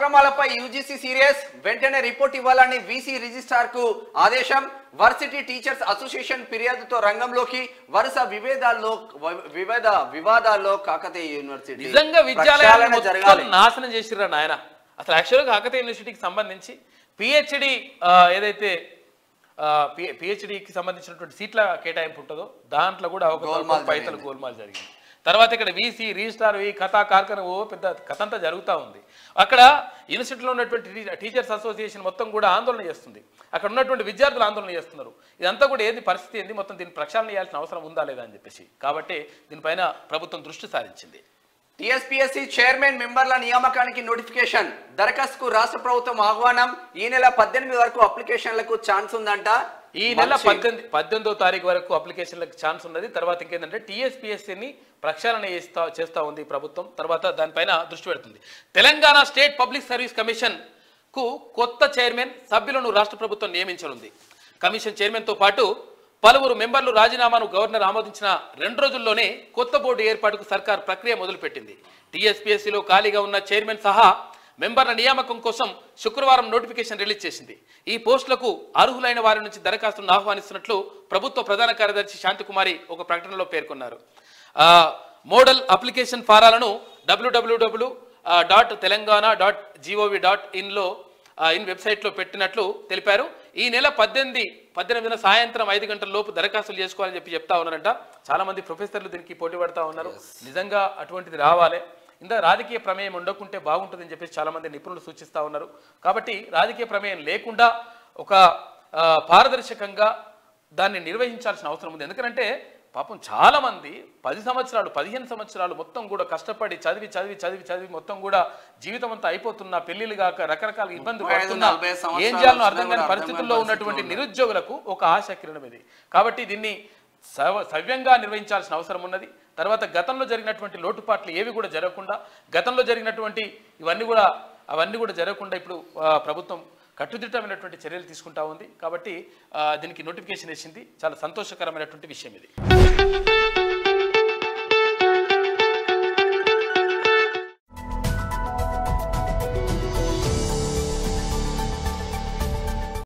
అక్రమాలపై UGC serious వెంటనే report ఇవ్వాలని VC registrar కు ఆదేశం వర్సిటీ టీచర్స్ అసోసియేషన్ ఫిర్యాదుతో రంగంలోకి వరుస విభేదాల్లో వ- వివిధ వివాదాల్లో కాకతీయ యూనివర్సిటీ నిజంగా విద్యాలయాన్ని ప్రక్షాళన మొత్తం జరగాలి నాశనం చేసిర్రా నాయన అసలు యాక్చువల్గా కాకతీయ యూనివర్సిటీకి సంబంధించి పిహెచ్డి ఏదైతే పిహెచ్డికి సంబంధించినటువంటి సీట్ల కేటాయింపు ఉంటుందో దాంట్లో కూడా ఒక గోల్మాల్ పైసలు జరిగింది. గోల్మాల్ జరిగింది తర్వాత ఇక్కడ వీసీ రిజిస్టార్ ఈ కథా కార్ఖాన ఓ పెద్ద కథ అంతా జరుగుతూ ఉంది అక్కడ యూనివర్సిటీలో ఉన్నటువంటి టీ- టీచర్స్ అసోసియేషన్ మొత్తం కూడా ఆందోళన చేస్తుంది అక్కడ ఉన్నటువంటి విద్యార్థులు ఆందోళన చేస్తున్నారు ఇదంతా కూడా ఏంది పరిస్థితి ఏంది మొత్తం దీన్ని ప్రక్షాళన చేయాల్సిన అవసరం ఉందా లేదా అని చెప్పేసి కాబట్టి దీనిపైన ప్రభుత్వం దృష్టి సారించింది టిఎస్పిఎస్సి చైర్మన్ మెంబర్ల నియామకానికి నోటిఫికేషన్ దరఖాస్తుకు రాష్ట్ర ప్రభుత్వం ఆహ్వానం ఈ నెల పద్దెనిమిది వరకు అప్లికేషన్లకు ఛాన్స్ ఉందంట ఈ నెల మంచి- పద్దెనిమిది పద్దెనిమిదో తారీఖు వరకు అప్లికేషన్లకు ఛాన్స్ ఉన్నది తర్వాత ఇంకేంటంటే టీఎస్పీఎస్సీని ప్రక్షాళన చేస్తా చేస్తా ఉంది ప్రభుత్వం తర్వాత దానిపైన దృష్టి పెడుతుంది Telangana state public service commission కు కొత్త చైర్మన్ సభ్యులను రాష్ట్ర ప్రభుత్వం నియమించనుంది కమిషన్ చైర్మన్తో పాటు పలువురు మెంబర్లు రాజీనామాను గవర్నర్ ఆమోదించిన రెండు రోజుల్లోనే కొత్త బోర్డు ఏర్పాటుకు సర్కార్ ప్రక్రియ మొదలుపెట్టింది టీఎస్పీఎస్సీలో ఖాళీగా ఉన్న చైర్మన్ సహా మెంబర్ల నియామకం కోసం శుక్రవారం నోటిఫికేషన్ రిలీజ్ చేసింది ఈ పోస్టులకు అర్హులైన వారి నుంచి దరఖాస్తులను ఆహ్వానిస్తున్నట్లు ప్రభుత్వ ప్రధాన కార్యదర్శి శాంతికుమారి ఒక ప్రకటనలో పేర్కొన్నారు ఆ, మోడల్ అప్లికేషన్ ఫారాలను WWW dot Telangana dot GOV dot ఇన్లో ఇన్ వెబ్సైట్లో పెట్టినట్లు తెలిపారు ఈ నెల పద్దెనిమిది పద్దెనిమిదిన సాయంత్రం ఐదు గంటల లోపు దరఖాస్తులు చేసుకోవాలని చెప్పి చెప్తా ఉన్నారంట చాలా మంది ప్రొఫెసర్లు దీనికి పోటీ పడతా ఉన్నారు నిజంగా అటువంటిది రావాలి ఇంత రాజకీయ ప్రమేయం ఉండకుంటే బాగుంటుందని చెప్పేసి చాలా మంది నిపుణులు సూచిస్తా ఉన్నారు కాబట్టి రాజకీయ ప్రమేయం లేకుండా ఒక ఆ, పారదర్శకంగా దాన్ని నిర్వహించాల్సిన అవసరం ఉంది ఎందుకంటే పాపం చాలా మంది పది సంవత్సరాలు పదిహేను సంవత్సరాలు మొత్తం కూడా కష్టపడి చదివి చదివి చదివి చదివి మొత్తం కూడా జీవితం అంతా అయిపోతున్న పెళ్లిళ్ళు కాక రకరకాల ఇబ్బందులు ముప్పై ఐదు, పడుతున్నా నలభై సంవత్సరాలు ఏం చేయాలో వచ్చినా అర్థం కూడా కాని అర్థం పరిస్థితుల్లో కాని ఉన్నటువంటి పరిస్థితుల్లో నిరుద్యోగులకు ఒక ఆశ కిరణం ఇది కాబట్టి దీన్ని సవ- సవ్యంగా నిర్వహించాల్సిన అవసరం ఉన్నది తర్వాత గతంలో జరిగినటువంటి లోటుపాట్లు ఏవి కూడా జరగకుండా గతంలో జరిగినటువంటి ఇవన్నీ కూడా అవన్నీ కూడా జరగకుండా ఇప్పుడు ఆ, ప్రభుత్వం కట్టుదిట్టమైనటువంటి చర్యలు తీసుకుంటా ఉంది కాబట్టి ఆ, దీనికి నోటిఫికేషన్ వేసింది చాలా సంతోషకరమైనటువంటి విషయం ఇది